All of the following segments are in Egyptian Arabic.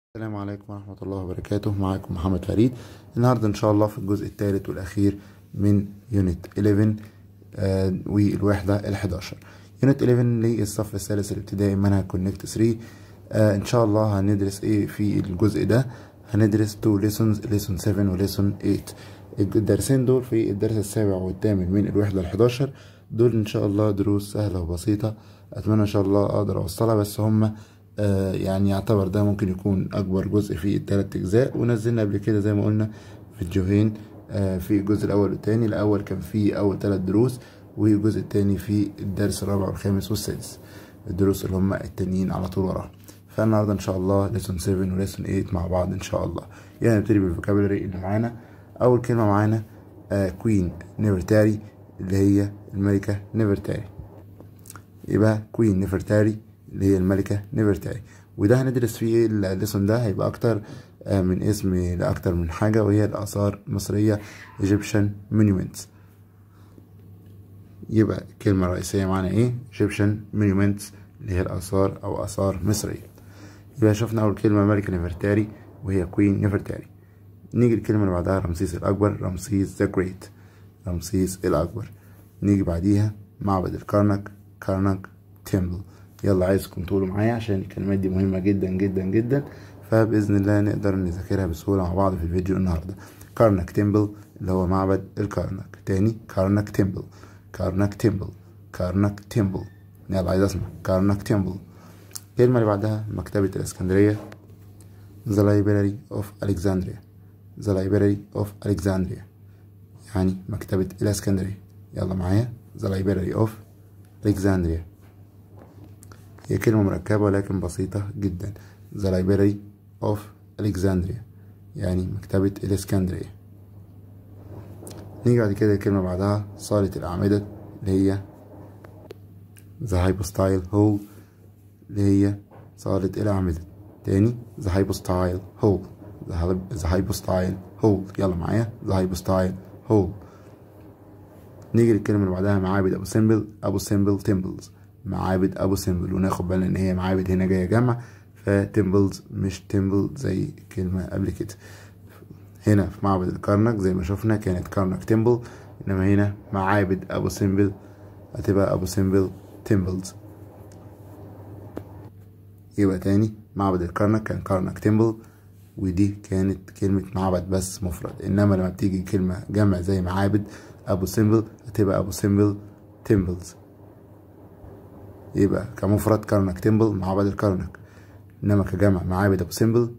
السلام عليكم ورحمة الله وبركاته معاكم محمد فريد النهاردة إن شاء الله في الجزء الثالث والأخير من يونت 11 آه والوحدة ال 11 يونت 11 للصف الثالث الابتدائي منهج كونكت 3 آه إن شاء الله هندرس إيه في الجزء ده هندرس 2 lessons lesson 7 و lesson 8 الدرسين دول في الدرس السابع والثامن من الوحدة ال 11 دول إن شاء الله دروس سهلة وبسيطة أتمنى إن شاء الله أقدر أوصلها بس هما آه يعني يعتبر ده ممكن يكون أكبر جزء في التلات أجزاء ونزلنا قبل كده زي ما قلنا فيديوهين آه في الجزء الأول والتاني الأول كان فيه أول تلات دروس والجزء التاني في الدرس الرابع والخامس والسادس الدروس اللي هما التانيين على طول وراهم فالنهارده إن شاء الله ليسون 7 وليسون 8 مع بعض إن شاء الله يعني نبتدي بالفوكابولري اللي معانا أول كلمة معانا كوين نيفرتاري اللي هي الملكة نيفرتاري يبقى كوين نيفرتاري اللي هي الملكة نيفرتاري وده هندرس فيه الليسون ده هيبقى أكتر من اسم لأكتر من حاجة وهي الآثار المصرية Egyptian Monuments يبقى الكلمة الرئيسية معانا ايه Egyptian Monuments اللي هي الآثار أو آثار مصرية يبقى شفنا أول كلمة ملكة نيفرتاري وهي كوين نيفرتاري نيجي الكلمة اللي بعدها رمسيس الأكبر رمسيس ذا جريت رمسيس الأكبر نيجي بعديها معبد الكرنك كرنك تيمبل يلا عايزكم تقولوا معايا عشان الكلمات دي مهمة جدا جدا جدا فبإذن الله نقدر نذاكرها بسهولة مع بعض في الفيديو النهاردة كارنك تيمبل اللي هو معبد الكارنك تاني كارنك تيمبل كارنك تيمبل كارنك تيمبل يلا عايز اسمع كارنك تيمبل الكلمة اللي بعدها مكتبة الإسكندرية The Library of Alexandria The Library of Alexandria يعني مكتبة الإسكندرية يلا معايا The Library of Alexandria هي كلمة مركبة ولكن بسيطة جدا The Library of Alexandria يعني مكتبة الإسكندرية نيجي بعد كده الكلمة بعدها صالة الأعمدة اللي هي The Hypostyle Hall اللي هي صالة الأعمدة تاني The Hypostyle Hall The Hypostyle Hall يلا معايا The Hypostyle Hall نيجي للكلمة اللي بعدها معابد أبو سمبل أبو سمبل تمبلز معابد ابو سمبل وناخد بالنا ان هي معابد هنا جايه جمع فتمبلز مش تمبل زي كلمه قبل كده هنا في معبد الكرنك زي ما شفنا كانت كرنك تمبل انما هنا معابد ابو سمبل هتبقى ابو سمبل تمبلز يبقى تاني معبد الكرنك كان كرنك تمبل ودي كانت كلمة معبد بس مفرد انما لما بتيجي كلمة جمع زي معابد ابو سمبل هتبقى ابو سمبل تمبلز يبقى كمفرد كرنك تمبل معبد الكرنك انما كجمع معابد ابو سمبل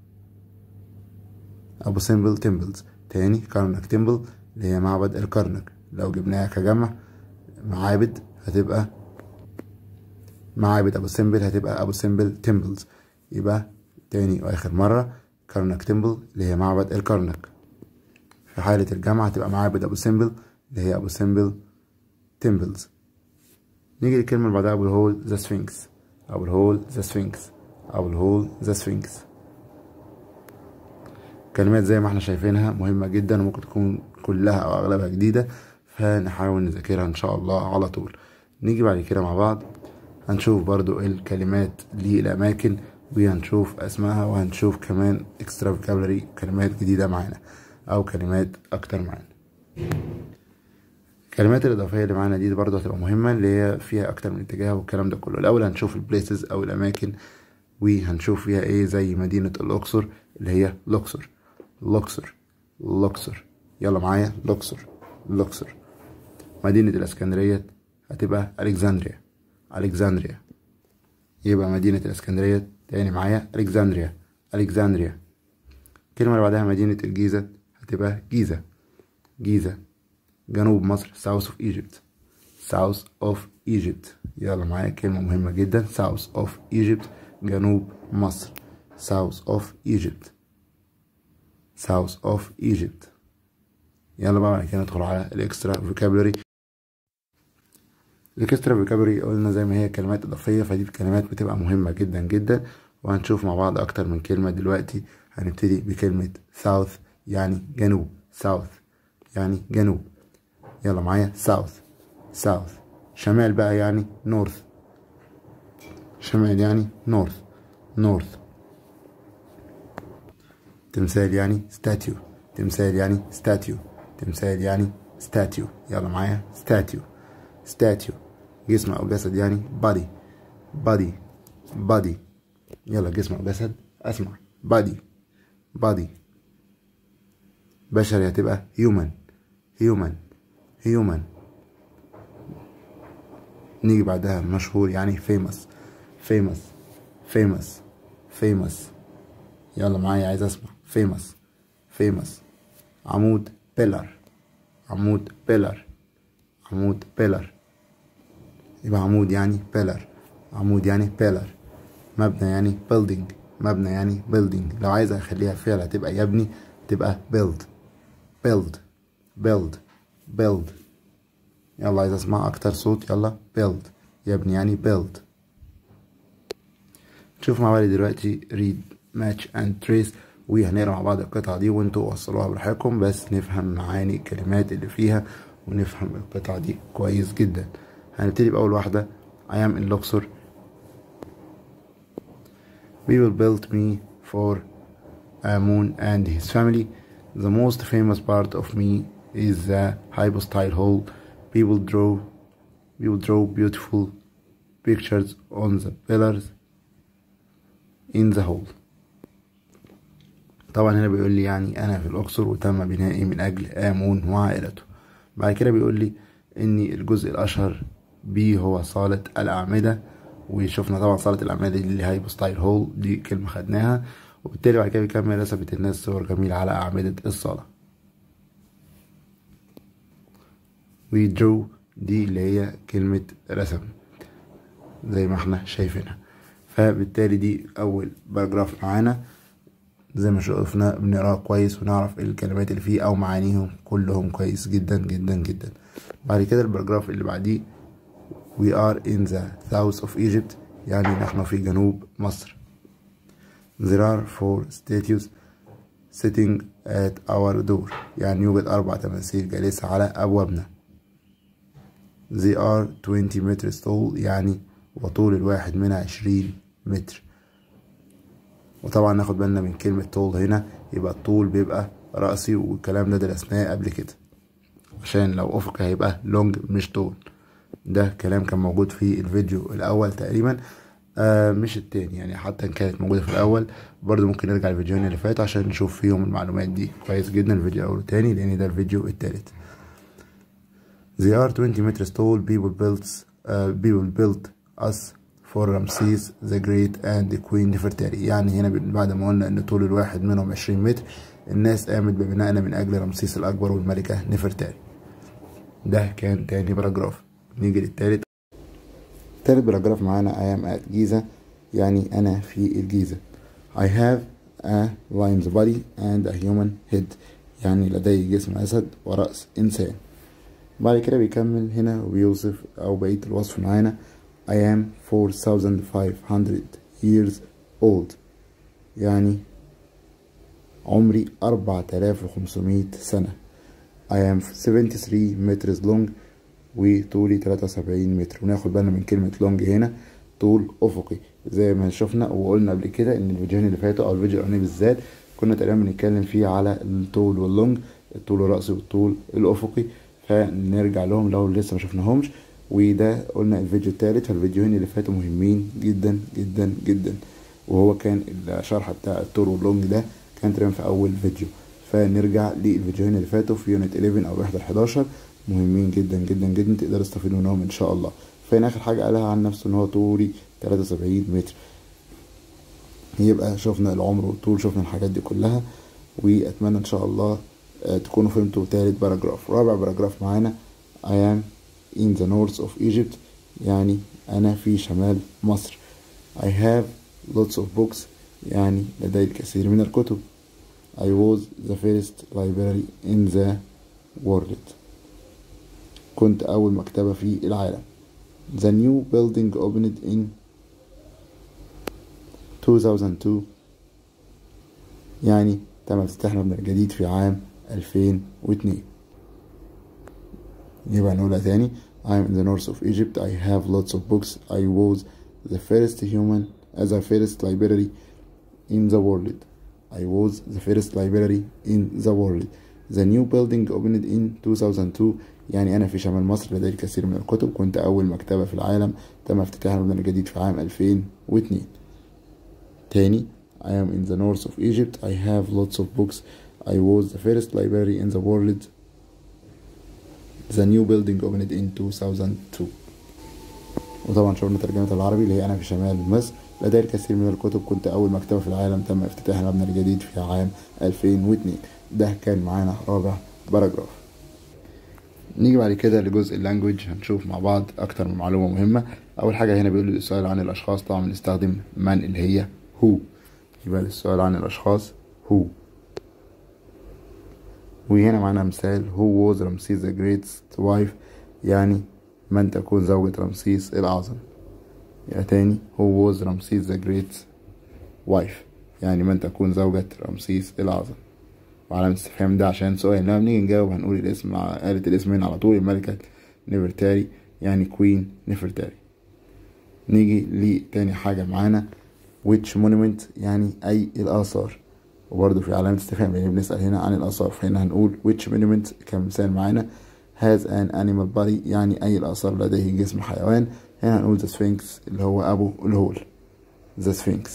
ابو سمبل تمبلز تاني كرنك تمبل اللي هي معبد الكرنك لو جبناها كجمع معابد هتبقى معابد ابو سمبل هتبقى ابو سمبل تمبلز يبقى تاني واخر مرة كرنك تمبل اللي هي معبد الكرنك في حالة الجمع هتبقى معابد ابو سمبل اللي هي ابو سمبل تمبلز نيجي للكلمة اللي بعدها أبو الهول ذا سفنكس أبو الهول ذا سفنكس أبو الهول ذا سفنكس كلمات زي ما احنا شايفينها مهمة جدا وممكن تكون كلها أو أغلبها جديدة فنحاول نذاكرها إن شاء الله على طول نيجي بعد كده مع بعض هنشوف برضو الكلمات للأماكن وهنشوف أسمائها وهنشوف كمان اكسترا فوكابلري كلمات جديدة معانا أو كلمات أكتر معانا الكلمات الإضافية اللي معانا دي برضه هتبقى مهمة اللي هي فيها أكتر من اتجاه والكلام ده كله الأول هنشوف البليسز أو الأماكن وهنشوف فيها إيه زي مدينة الأقصر اللي هي لوكسور لوكسور لوكسور يلا معايا لوكسور لوكسور مدينة الإسكندرية هتبقى ألكسندريا ألكسندريا يبقى مدينة الإسكندرية تاني معايا ألكسندريا ألكسندريا الكلمة اللي بعدها مدينة الجيزة هتبقى جيزة جيزة جنوب مصر south of Egypt south of Egypt يلا معايا كلمة مهمة جدا south of Egypt جنوب مصر south of Egypt south of Egypt يلا بقى بعد كده ندخل على الاكسترا فوكابولري الاكسترا فوكابولري قلنا زي ما هي كلمات اضافية فدي كلمات بتبقى مهمة جدا جدا وهنشوف مع بعض اكتر من كلمة دلوقتي هنبتدي بكلمة south يعني جنوب south يعني جنوب يلا معايا south south شمال بقى يعني north شمال يعني north north تمثال يعني statue تمثال يعني statue تمثال يعني statue يلا معايا statue statue جسم أو جسد يعني body body body يلا جسم أو جسد أسمع body body بشري هتبقى human human human نيجي بعدها مشهور يعني famous famous famous famous يلا معايا عايز اسمع famous famous عمود pillar عمود pillar عمود pillar يبقى عمود يعني pillar عمود يعني pillar مبنى يعني building مبنى يعني building لو عايز اخليها فعل هتبقى يبني تبقى build build build build يلا عايز اسمع اكتر صوت يلا build يبني يعني build نشوف مع بعض دلوقتي read match and trace وهنقرا مع بعض القطعة دي وانتوا وصلوها براحتكم بس نفهم معاني الكلمات اللي فيها ونفهم القطعة دي كويس جدا هنبتدي بأول واحدة I am in Luxor People built me for Amun and his family The most famous part of me is the hypostyle hall People draw people draw beautiful pictures on the pillars in the hall طبعا هنا بيقول لي يعني انا في الاقصر وتم بنائي من اجل امون وعائلته بعد كده بيقول لي ان الجزء الاشهر بيه هو صالة الاعمدة وشفنا طبعا صالة الاعمدة دي اللي هي ستايل هول دي كلمة خدناها وبالتالي بعد كده بيكمل رسمت الناس صور جميلة على اعمدة الصالة we drew دي اللي هي كلمة رسم زي ما احنا شايفينها فبالتالي دي اول باراجراف معانا زي ما شفنا بنقراه كويس ونعرف الكلمات اللي فيه او معانيهم كلهم كويس جدا جدا جدا بعد كده الباراجراف اللي بعديه we are in the south of Egypt يعني نحن في جنوب مصر there are four statues sitting at our door يعني يوجد أربع تماثيل جالسة على أبوابنا they are 20 meters tall يعني وطول الواحد منها عشرين متر وطبعا ناخد بالنا من كلمة طول هنا يبقى الطول بيبقى رأسي والكلام ده درسناه قبل كده عشان لو أفقي هيبقى لونج مش طول ده كلام كان موجود في الفيديو الأول تقريبا آه مش التاني يعني حتى إن كانت موجودة في الأول برضو ممكن نرجع الفيديوهين اللي فاتوا عشان نشوف فيهم المعلومات دي كويس جدا الفيديو الأول والتاني لأن ده الفيديو التالت They are 20 meters tall people built uh, people built us for Ramses the Great and Queen Nefertari يعني هنا بعد ما قلنا ان طول الواحد منهم 20 متر الناس قامت ببنائنا من اجل رمسيس الاكبر والملكة نفرتاري ده كان تاني باراجراف نيجي للتالت تالت باراجراف معانا I am at جيزة يعني انا في الجيزة I have a lion's body and a human head يعني لدي جسم اسد ورأس انسان بعد كده بيكمل هنا وبيوصف او بقية الوصف معانا I am 4500 years old يعني عمري 4500 سنة I am 73 meters long وطولي 73 متر وناخد بالنا من كلمة long هنا طول أفقي زي ما شفنا وقلنا قبل كده إن الفيديوهين اللي فاتوا أو الفيديو الأولاني بالذات كنا تقريبا بنتكلم فيه على الطول واللونج الطول الرأسي والطول الأفقي فنرجع لهم لو لسه ما شفناهمش وده قلنا الفيديو التالت فالفيديوهين اللي فاتوا مهمين جدا جدا جدا وهو كان الشرح بتاع الطول واللونج ده كان تقريبا في اول فيديو فنرجع للفيديوهين اللي فاتوا في يونت 11 او الوحده 11 مهمين جدا جدا جدا تقدروا تستفيدوا منهم ان شاء الله فين اخر حاجه قالها عن نفسه ان هو طولي 73 متر يبقى شفنا العمر والطول شفنا الحاجات دي كلها واتمنى ان شاء الله تكونوا فهمتوا تالت باراجراف رابع باراجراف معانا I am in the north of Egypt يعني أنا في شمال مصر I have lots of books يعني لدي الكثير من الكتب I was the first library in the world كنت أول مكتبة في العالم The new building opened in 2002 يعني تم افتتاح مبنى جديد في عام 2002 يبقى نقولها تاني I'm in the north of Egypt I have lots of books I was the first human as a first library in the world I was the first library in the world the new building opened in 2002 يعني أنا في شمال مصر لدي الكثير من الكتب كنت أول مكتبة في العالم تم افتتاح المبنى الجديد في عام 2002 تاني I am in the north of Egypt I have lots of books I was the first library in the world the new building opened in 2002 وطبعا شفنا ترجمة العربي اللي هي أنا في شمال مصر لدي الكثير من الكتب كنت أول مكتبة في العالم تم افتتاح المبنى الجديد في عام 2002 ده كان معانا رابع باراجراف نيجي بعد كده لجزء اللانجوج هنشوف مع بعض أكتر من معلومة مهمة أول حاجة هنا بيقول لي السؤال عن الأشخاص طبعا بنستخدم من اللي هي who يبقى السؤال عن الأشخاص who وهنا معانا مثال who was رمسيس the greatest wife يعني من تكون زوجة رمسيس الأعظم يبقى تاني who was رمسيس the great wife يعني من تكون زوجة رمسيس الأعظم وعلامة استفهام ده عشان سؤال لما بنيجي نجاوب هنقول الاسم مع آلة الاسم هنا على طول الملكة نفرتاري يعني كوين نفرتاري نيجي لتاني حاجة معانا which monument يعني أي الآثار وبرضه في علامة استفهام لأن بنسأل هنا عن الآثار فهنا هنقول which monument كمثال معانا has an animal body يعني أي الآثار لديه جسم حيوان هنا هنقول the sphinx اللي هو أبو الهول the sphinx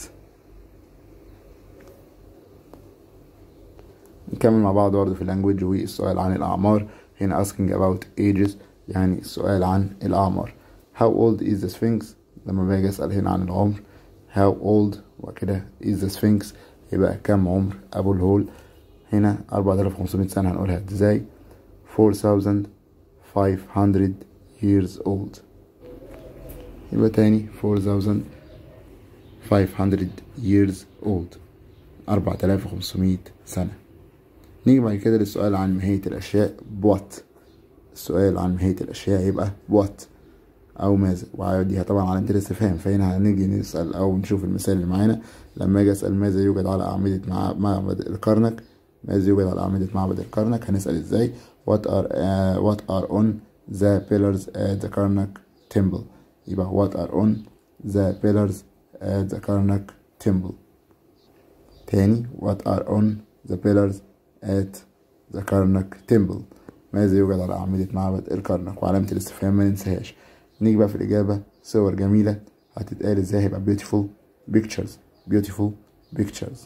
نكمل مع بعض برضه في اللانجوج والسؤال عن الأعمار هنا asking about ages يعني السؤال عن الأعمار how old is the sphinx لما باجي أسأل هنا عن العمر how old وكده is the sphinx يبقى كم عمر أبو الهول هنا 4500 سنة هنقولها ازاي 4500 years old يبقى تاني 4500 years old 4500 سنة نيجي بعد كده للسؤال عن ماهية الأشياء بوات السؤال عن ماهية الأشياء يبقى بوات أو ماذا وعاديها طبعا علامة الاستفهام فهنا هنيجي نسأل أو نشوف المثال اللي معانا لما أجي أسأل ماذا يوجد على أعمدة مع- معبد الكرنك ماذا يوجد على أعمدة معبد الكرنك هنسأل إزاي what are uh, what are on the pillars at the Karnak temple يبقى what are on the pillars at the Karnak temple تاني what are on the pillars at the Karnak temple ماذا يوجد على أعمدة معبد الكرنك وعلامة الاستفهام ما ننساهاش نيجي بقى في الإجابة صور جميلة هتتقال ازاي هيبقى beautiful pictures beautiful pictures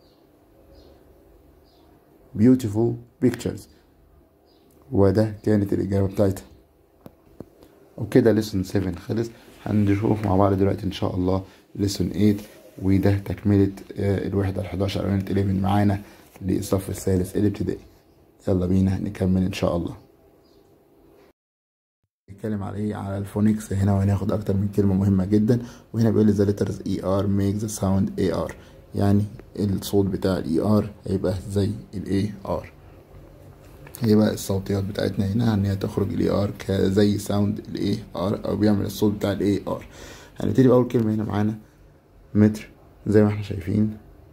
beautiful pictures وده كانت الإجابة بتاعتها وكده lesson 7 خلص هنشوف مع بعض دلوقتي إن شاء الله lesson 8 وده تكملة آه، الوحدة الحداشر يونت 11 معانا للصف الثالث الابتدائي يلا بينا نكمل إن شاء الله نتكلم على ايه على الفونكس هنا وهناخد اكتر من كلمه مهمه جدا وهنا بيقول لي the letters ER make the sound AR يعني الصوت بتاع الاي ار هيبقى زي الاي ار هيبقى الصوتيات بتاعتنا هنا ان هي تخرج الاي ار كزي ساوند الاي ار او بيعمل الصوت بتاع الاي ار هنبتدي باول كلمه هنا معانا متر زي ما احنا شايفين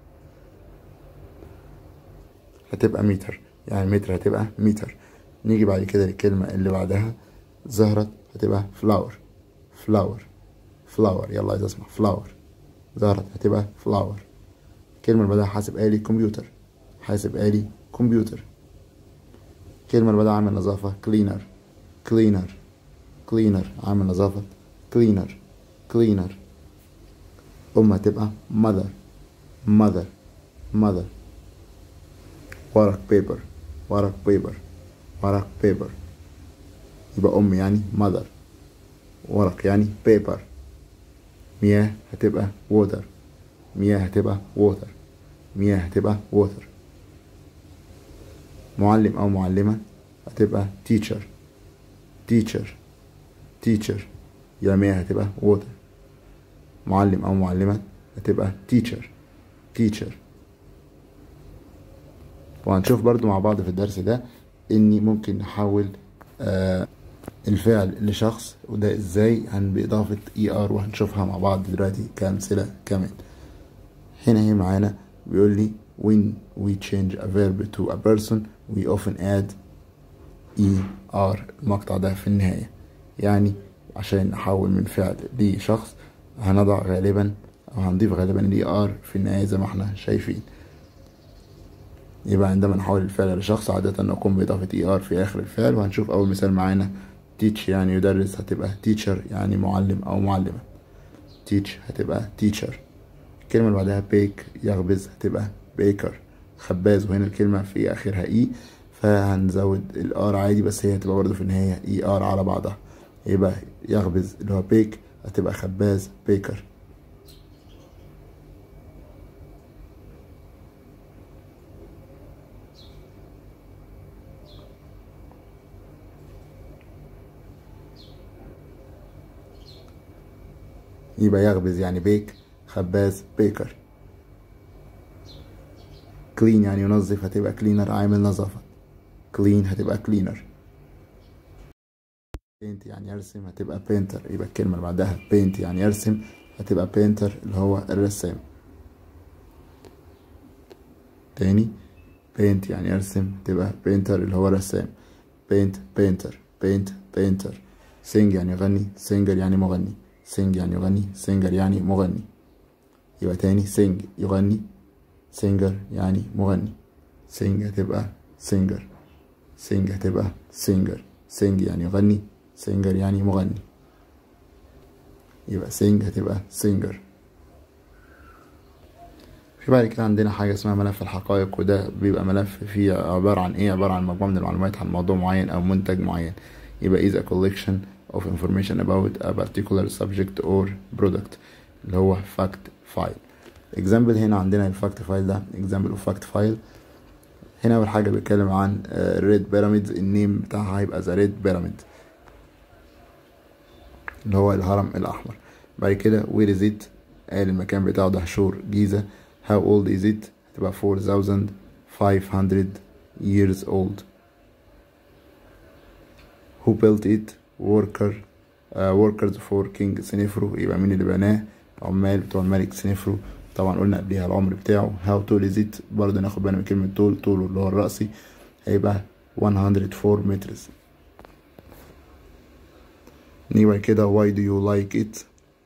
هتبقى متر يعني متر هتبقى متر نيجي بعد كده للكلمة اللي بعدها زهرة هتبقى فلاور فلاور فلاور يلا عايز اسمع فلاور زهرة هتبقى فلاور الكلمة اللي بعدها حاسب آلي كمبيوتر حاسب آلي كمبيوتر الكلمة اللي بعدها عامل نظافة كلينر كلينر كلينر عامل نظافة كلينر كلينر أم هتبقى mother mother mother ورق بيبر ورق بيبر ورق بيبر يبقى أم يعني mother ورق يعني paper مياه هتبقى water مياه هتبقى water مياه هتبقى water معلم أو معلمة هتبقى teacher teacher teacher يبقى مياه هتبقى water معلم أو معلمة هتبقى teacher teacher وهنشوف برضو مع بعض في الدرس ده اني ممكن نحول آه الفعل لشخص وده ازاي هن باضافة اي ار وهنشوفها مع بعض دلوقتي كامثلة كمان هنا هي معانا بيقول لي when we change a verb to a person we often add er المقطع ده في النهاية يعني عشان نحول من فعل لشخص هنضع غالبا او هنضيف غالبا الاي ار في النهاية زي ما احنا شايفين يبقى عندما نحول الفعل لشخص عادة نقوم بإضافة اي ار في آخر الفعل وهنشوف أول مثال معانا teach يعني يدرس هتبقى teacher يعني معلم أو معلمة teach هتبقى teacher الكلمة اللي بعدها bake يخبز هتبقى baker خباز وهنا الكلمة في آخرها اي فهنزود الار عادي بس هي هتبقى برضه في النهاية اي ار على بعضها يبقى يخبز اللي هو بيك هتبقى خباز بيكر يبقى يخبز يعني بيك خباز بيكر كلين يعني ينظف هتبقى كلينر عامل نظافة كلين هتبقى كلينر بينت يعني يرسم هتبقى بينتر يبقى الكلمة اللي بعدها بينت يعني يرسم هتبقى بينتر اللي هو الرسام تاني بينت يعني يرسم تبقى بينتر اللي هو رسام بينت بينتر بينت بينتر سينج يعني يغني سينجر يعني مغني سينج يعني يغني سينجر يعني مغني يبقى تاني سينج يغني سينجر يعني مغني سينج هتبقى سينجر سينج هتبقى سينجر سينج يعني يغني سينجر يعني مغني يبقى سينج هتبقى سينجر في بعد كده عندنا حاجة اسمها ملف الحقائق وده بيبقى ملف فيه عبارة عن ايه عبارة عن مجموعة من المعلومات عن موضوع معين او منتج معين يبقى is a collection of information about a particular subject or product اللي هو fact file example هنا عندنا الفاكت فايل ده example of fact file هنا اول حاجة بيتكلم عن ريد بيراميدز النيم بتاعها هيبقى ذا ريد بيراميد اللي هو الهرم الأحمر بعد كده وير از ات قال المكان بتاعه دهشور جيزة how old is it هتبقى 4500 years old who built it worker uh, workers for king سنفرو يبقى مين اللي بناه عمال بتوع الملك سنفرو طبعا قلنا قبليها العمر بتاعه how tall is it برضه ناخد بالنا من كلمة طول طوله اللي هو الرأسي هيبقى 104 مترز نيجي كده why do you like it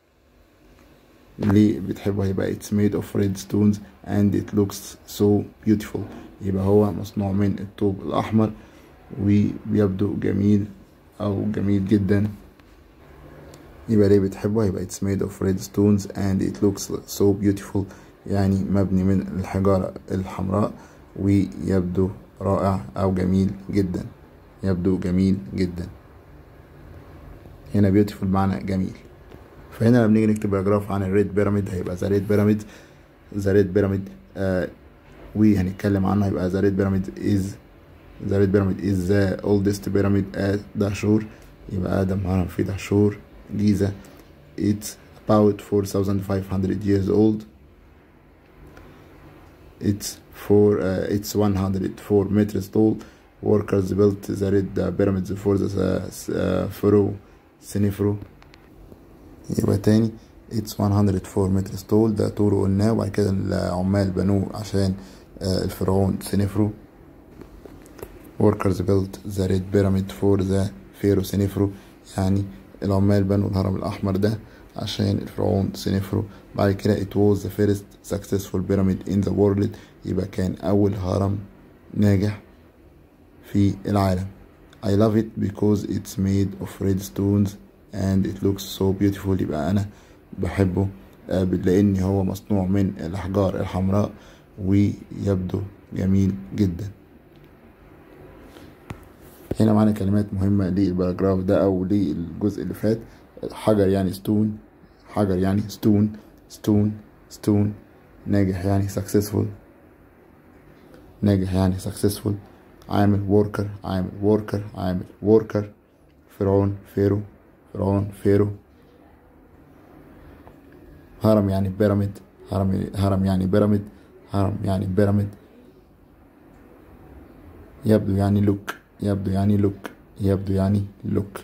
ليه بتحبه هيبقى it's made of red stones and it looks so beautiful يبقى هو مصنوع من الطوب الأحمر وبيبدو جميل أو جميل جدا يبقى ليه بتحبه هيبقى it's made of red stones and it looks so beautiful يعني مبني من الحجارة الحمراء ويبدو رائع أو جميل جدا يبدو جميل جدا هنا beautiful معنى جميل فهنا لما بنيجي نكتب باراجراف عن الريد بيراميد هيبقى ذا ريد بيراميد ذا ريد بيراميد وهنتكلم عنه هيبقى ذا ريد بيراميد از ذا ريد بيراميد از ذا اولدست بيراميد ات دهشور يبقى ادم هرم في دهشور جيزة it's about 4500 years old it's four uh, it's 104 meters tall workers built the red uh, pyramids for the uh, pharaoh سنفرو يبقى تاني it's 104 meters tall ده طوله قلناه وبعد كده العمال بنوه عشان الفرعون سنفرو workers built the red pyramid for the pharaoh سنفرو يعني العمال بنوا الهرم الأحمر ده عشان الفرعون سنفرو بعد كده it was the first successful pyramid in the world يبقى كان أول هرم ناجح في العالم I love it because it's made of red stones and it looks so beautiful يبقى أنا بحبه لأن هو مصنوع من الأحجار الحمراء ويبدو جميل جدا هنا معانا كلمات مهمة للباراجراف ده أو للجزء اللي فات حجر يعني ستون حجر يعني ستون ستون ستون ناجح يعني successful ناجح يعني successful عامل worker عامل worker عامل worker فرعون فيرو فرعون فيرو هرم يعني بيراميد هرم هرم يعني بيراميد هرم يعني بيراميد يبدو يعني لوك يبدو يعني لوك يبدو يعني لوك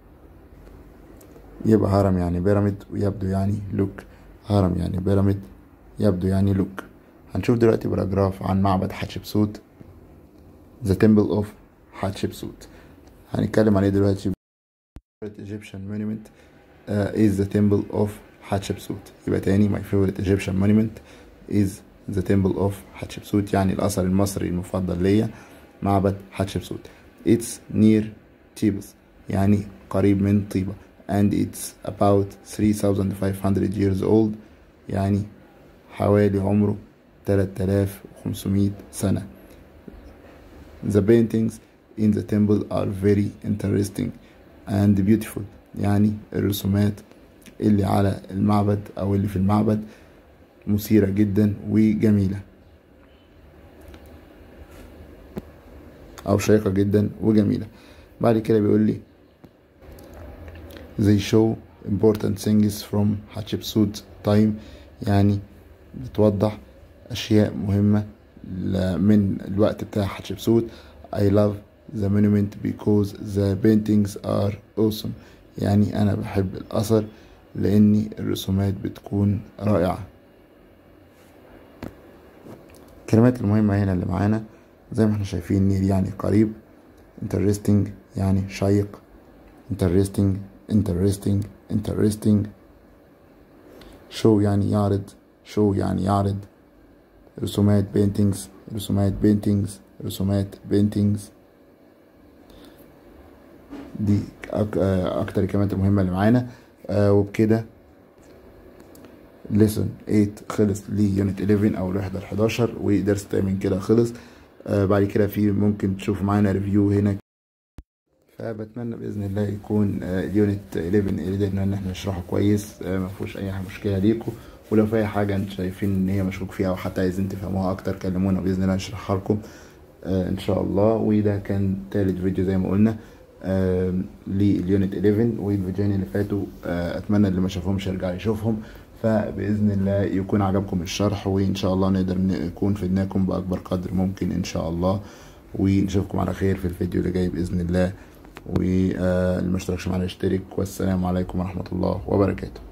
يبقى هرم يعني بيراميد ويبدو يعني لوك هرم يعني بيراميد يبدو يعني لوك هنشوف دلوقتي باراجراف عن معبد حتشبسوت The Temple of حتشبسوت هنتكلم عليه دلوقتي Egyptian monument uh, is the temple of حتشبسوت يبقى تاني my favorite Egyptian monument is the temple of حتشبسوت يعني الأثر المصري المفضل ليا معبد حتشبسوت it's near Thebes يعني قريب من طيبة and it's about 3500 years old يعني حوالي عمره 3500 سنة the paintings in the temple are very interesting and beautiful يعني الرسومات اللي على المعبد أو اللي في المعبد مثيرة جدا وجميلة أو شيقة جدا وجميلة بعد كده بيقول لي they show important things from Hatshepsut time يعني بتوضح أشياء مهمة من الوقت بتاع حتشبسوت I love the monument because the paintings are awesome يعني أنا بحب الأثر لأن الرسومات بتكون رائعة الكلمات المهمة هنا اللي معانا زي ما احنا شايفين نير يعني قريب interesting يعني شيق interesting interesting interesting show يعني يعرض show يعني يعرض رسومات paintings رسومات paintings رسومات paintings دي أك- أكتر الكلمات المهمة اللي معانا آه، وبكده ليسون 8 خلص ليونت 11 او الوحدة ال 11 ودرس التأمين كده خلص آه بعد كده في ممكن تشوف معانا ريفيو هنا فبتمنى باذن الله يكون آه اليونت 11 قدرنا ان احنا نشرحه كويس آه ما فيهوش اي مشكله ليكم ولو في اي حاجه انتوا شايفين ان هي مشكوك فيها او حتى عايزين تفهموها اكتر كلمونا باذن الله نشرحها لكم آه ان شاء الله وده كان تالت فيديو زي ما قلنا آه لليونت 11 والفيديوهين اللي فاتوا آه اتمنى اللي ما شافهمش يرجع يشوفهم فباذن الله يكون عجبكم الشرح وان شاء الله نقدر نكون فدناكم باكبر قدر ممكن ان شاء الله ونشوفكم على خير في الفيديو اللي جاي باذن الله واللي ما اشتركش معانا يشترك والسلام عليكم ورحمه الله وبركاته